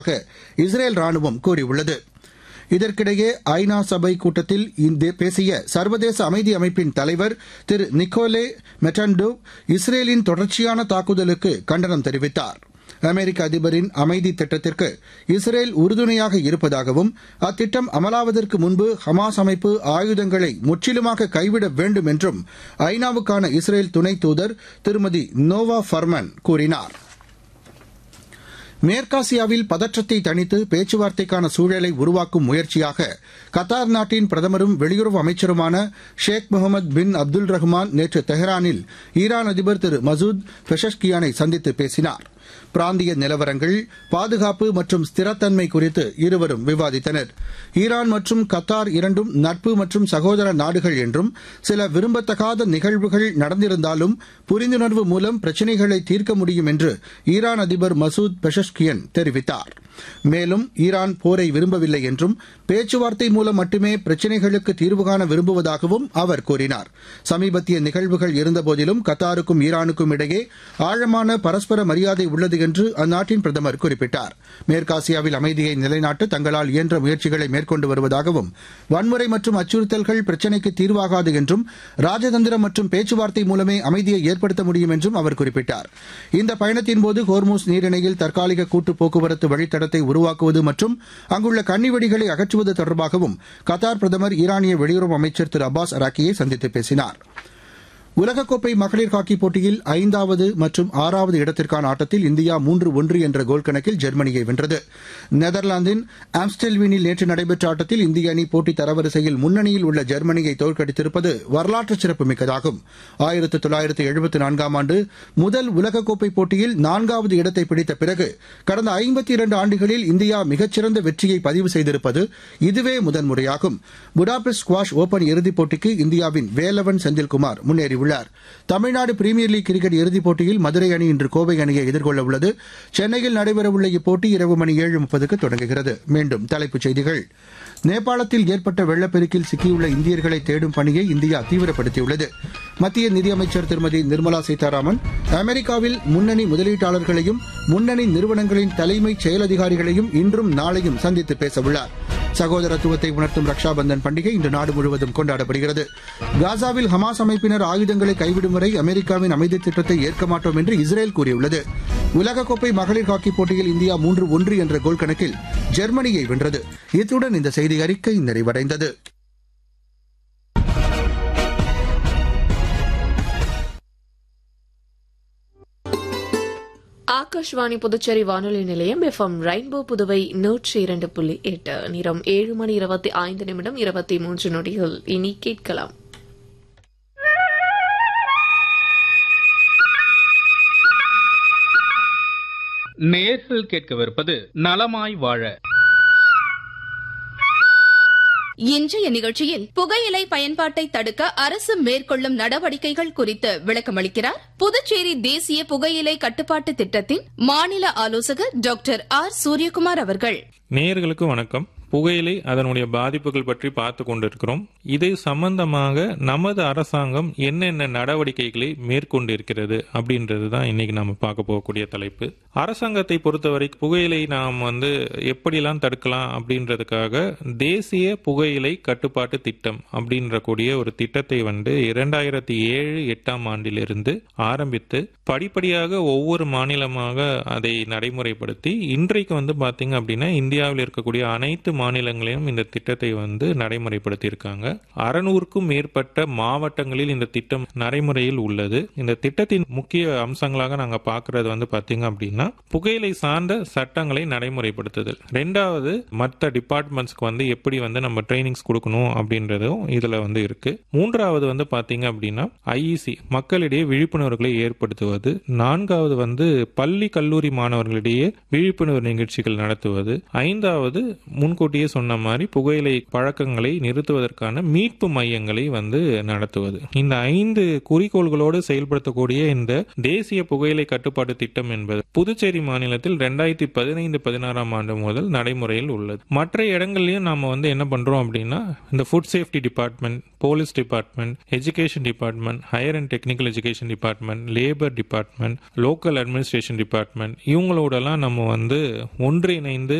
Israel ராணுவம் கூறியுள்ளது இதற்கிடையே ஐநா சபை கூட்டத்தில் இந்த பேசிய சர்வதேச அமைதி அமைப்பின் தலைவர் திரு நிக்கோலே மெட்டன்டோவ் இஸ்ரேலின் தொடர்ச்சியான தாக்குதலுக்கு கண்டனம் தெரிவித்தார் அமெரிக்க அதிபரின் அமைதி திட்டத்திற்கு இஸ்ரேல் உறுதுணையாக இருப்பதாகவும் அத்திட்டம் அமலாவதற்கு முன்பு ஹமாஸ் அமைப்பு ஆயுதங்களை முற்றிலுமாக கைவிட வேண்டும் என்றும் ஐநாவுக்கான இஸ்ரேல் துணை தூதர் திருமதி நோவா ஃபர்மன் கூறினார் மேற்காசியாவில் பதற்றத்தை தணித்து பேச்சுவார்த்தைக்கான சூழலை உருவாக்கும் முயற்சியாக கத்தார் நாட்டின் பிரதமரும் வெளியுறவு அமைச்சருமான ஷேக் முகமது பின் அப்துல் ரஹ்மான் நேற்று தெஹ்ரானில் ஈரான் அதிபர் திரு மசூத் பெஷஷ்கியானை சந்தித்து பேசினார் பிராந்திய நிலவரங்கள் பாதுகாப்பு மற்றும் ஸ்திரத்தன்மை குறித்து இருவரும் விவாதித்தனர் ஈரான் மற்றும் கத்தார் இரண்டும் நட்பு மற்றும் சகோதர நாடுகள் என்றும் சில விரும்பத்தகாத நிகழ்வுகள் நடந்திருந்தாலும் புரிந்துணர்வு மூலம் பிரச்சினைகளை தீர்க்க முடியும் என்று ஈரான் அதிபர் மசூத் பெஷஷ்கியன் தெரிவித்தார் மேலும் ஈரான் போரை விரும்பவில்லை என்றும் பேச்சுவார்த்தை மூலம் மட்டுமே பிரச்சினைகளுக்கு தீர்வு காண விரும்புவதாகவும் அவர் கூறினார் சமீபத்திய நிகழ்வுகள் இருந்தபோதிலும் கத்தாருக்கும் ஈரானுக்கும் இடையே ஆழமான பரஸ்பர மரியாதை உள்ளது என்று அந்நாட்டின் பிரதமர் குறிப்பிட்டார் மேற்காசியாவில் அமைதியை நிலைநாட்ட தங்களால் இயன்ற முயற்சிகளை மேற்கொண்டு வருவதாகவும் வன்முறை மற்றும் அச்சுறுத்தல்கள் பிரச்சினைக்கு தீர்வாகாது என்றும் ராஜதந்திரம் மற்றும் பேச்சுவார்த்தை மூலமே அமைதியை ஏற்படுத்த முடியும் என்றும் அவர் குறிப்பிட்டார் இந்த பயணத்தின்போது ஹோர்மூஸ் நீரிணையில் தற்காலிக கூட்டு போக்குவரத்து வழித்தடத்தை உருவாக்குவது மற்றும் அங்குள்ள கன்னிவெடிகளை அகற்றுவது தொடர்பாகவும் கத்தார் பிரதமர் ஈரானிய வெளியுறவு அமைச்சர் திரு அப்பாஸ் அராக்கியை சந்தித்து பேசினார் உலகக்கோப்பை மகளிர் ஹாக்கிப் போட்டியில் ஐந்தாவது மற்றும் ஆறாவது இடத்திற்கான ஆட்டத்தில் இந்தியா மூன்று ஒன்று என்ற கோல் கணக்கில் ஜெர்மனியை வென்றது நெதர்லாந்தின் ஆம்ஸ்டெல்வீனில் நேற்று நடைபெற்ற ஆட்டத்தில் இந்திய அணி போட்டி தரவரிசையில் முன்னணியில் உள்ள ஜெர்மனியை தோற்கடித்திருப்பது வரலாற்று சிறப்புமிக்கதாகும் ஆயிரத்து தொள்ளாயிரத்து எழுபத்து நான்காம் ஆண்டு முதல் உலகக்கோப்பை போட்டியில் நான்காவது இடத்தை பிடித்த பிறகு கடந்த ஐம்பத்தி இரண்டு ஆண்டுகளில் இந்தியா மிகச்சிறந்த வெற்றியை பதிவு செய்திருப்பது இதுவே முதன்முறையாகும் புடாபெஸ்ட் ஸ்குவாஷ் ஓபன் இறுதிப் போட்டிக்கு இந்தியாவின் வேலவன் செந்தில்குமார் முன்னேறி உள்ளார் தமிழ்நாடு பிரீமியர் லீக் கிரிக்கெட் இறுதிப் போட்டியில் மதுரை அணி இன்று கோவை அணியை எதிர்கொள்ள உள்ளது சென்னையில் நடைபெறவுள்ள இப்போட்டி இரவு மணி ஏழு முப்பதுக்கு தொடங்குகிறது மீண்டும் தலைப்புச் செய்திகள் நேபாளத்தில் ஏற்பட்ட வெள்ளப்பெருக்கில் சிக்கியுள்ள இந்தியர்களை தேடும் பணியை இந்தியா தீவிரப்படுத்தியுள்ளது மத்திய நிதியமைச்சர் திருமதி நிர்மலா சீதாராமன் அமெரிக்காவில் முன்னணி முதலீட்டாளர்களையும் முன்னணி நிறுவனங்களின் தலைமைச் செயல் அதிகாரிகளையும் இன்றும் நாளையும் சந்தித்து பேசவுள்ளார் சகோதரத்துவத்தை உணர்த்தும் ரக்ஷாபந்தன் பண்டிகை இன்று நாடு முழுவதும் கொண்டாடப்படுகிறது காசாவில் ஹமாஸ் அமைப்பினர் ஆயுதங்களை கைவிடும் வரை அமெரிக்காவின் அமைதி திட்டத்தை ஏற்க மாட்டோம் என்று இஸ்ரேல் கூறியுள்ளது உலகக்கோப்பை மகளிர் ஹாக்கிப் போட்டியில் இந்தியா மூன்று ஒன்று என்ற கோல் கணக்கில் ஜெர்மனியை வென்றது இத்துடன் இந்த செய்தி அறிக்கை நிறைவடைந்தது ஆகாஷ்வாணி புதுச்சேரி வானொலி நிலையம் எஃப்எம் ரெயின்போ புதுவை நூற்றி இரண்டு புள்ளி எட்டு நிறம் ஏழு மணி இருபத்தி ஐந்து நிமிடம் இருபத்தி மூன்று நொடிகள் இனி கேட்கலாம் நேர்கள் கேட்கவிருப்பது நலமாய் வாழ இன்றைய நிகழ்ச்சியில் புகையிலை பயன்பாட்டை தடுக்க அரசு மேற்கொள்ளும் நடவடிக்கைகள் குறித்து விளக்கமளிக்கிறார் புதுச்சேரி தேசிய புகையிலை கட்டுப்பாட்டு திட்டத்தின் மாநில ஆலோசகர் டாக்டர் ஆர் சூரியகுமார் அவர்கள் நேயர்களுக்கு வணக்கம் புகையிலை அதனுடைய பாதிப்புகள் பற்றி பார்த்து கொண்டிருக்கிறோம் இது சம்பந்தமாக நமது அரசாங்கம் என்னென்ன நடவடிக்கைகளை மேற்கொண்டிருக்கிறது அப்படின்றது தான் இன்னைக்கு நம்ம பார்க்க போகக்கூடிய தலைப்பு அரசாங்கத்தை பொறுத்தவரை புகையிலை நாம் வந்து எப்படிலாம் தடுக்கலாம் அப்படின்றதுக்காக தேசிய புகையிலை கட்டுப்பாட்டு திட்டம் அப்படின்ற கூடிய ஒரு திட்டத்தை வந்து இரண்டாயிரத்தி ஏழு எட்டாம் ஆண்டிலிருந்து ஆரம்பித்து படிப்படியாக ஒவ்வொரு மாநிலமாக அதை நடைமுறைப்படுத்தி இன்றைக்கு வந்து பாத்தீங்க அப்படின்னா இந்தியாவில் இருக்கக்கூடிய அனைத்து மாநிலங்களிலும் இந்த திட்டத்தை வந்து நடைமுறைப்படுத்தி இருக்காங்க அறுநூறுக்கும் மேற்பட்ட மாவட்டங்களில் இந்த திட்டம் நடைமுறையில் உள்ளது இந்த திட்டத்தின் முக்கிய அம்சங்களாக நாங்க பார்க்கறது வந்து பாத்தீங்க அப்படின்னா புகையிலை சார்ந்த சட்டங்களை நடைமுறைப்படுத்துதல் ரெண்டாவது மற்ற டிபார்ட்மெண்ட்ஸ்க்கு வந்து எப்படி வந்து நம்ம ட்ரைனிங்ஸ் கொடுக்கணும் அப்படின்றதும் இதுல வந்து இருக்கு மூன்றாவது வந்து பாத்தீங்க அப்படின்னா ஐஇசி மக்களிடையே விழிப்புணர்வுகளை ஏற்படுத்துவது நான்காவது வந்து பள்ளி கல்லூரி மாணவர்களிடையே விழிப்புணர்வு நிகழ்ச்சிகள் நடத்துவது ஐந்தாவது முன்கூட்டி முன்கூட்டியே சொன்ன மாதிரி புகையிலை பழக்கங்களை நிறுத்துவதற்கான மீட்பு மையங்களை வந்து நடத்துவது இந்த ஐந்து குறிக்கோள்களோடு செயல்படுத்தக்கூடிய இந்த தேசிய புகையிலை கட்டுப்பாட்டு திட்டம் என்பது புதுச்சேரி மாநிலத்தில் ரெண்டாயிரத்தி பதினைந்து பதினாறாம் ஆண்டு முதல் நடைமுறையில் உள்ளது மற்ற இடங்கள்லயும் நாம வந்து என்ன பண்றோம் அப்படின்னா இந்த food safety department police department education department higher and technical education department labour department local administration department இவங்களோடலாம் நம்ம வந்து ஒன்றிணைந்து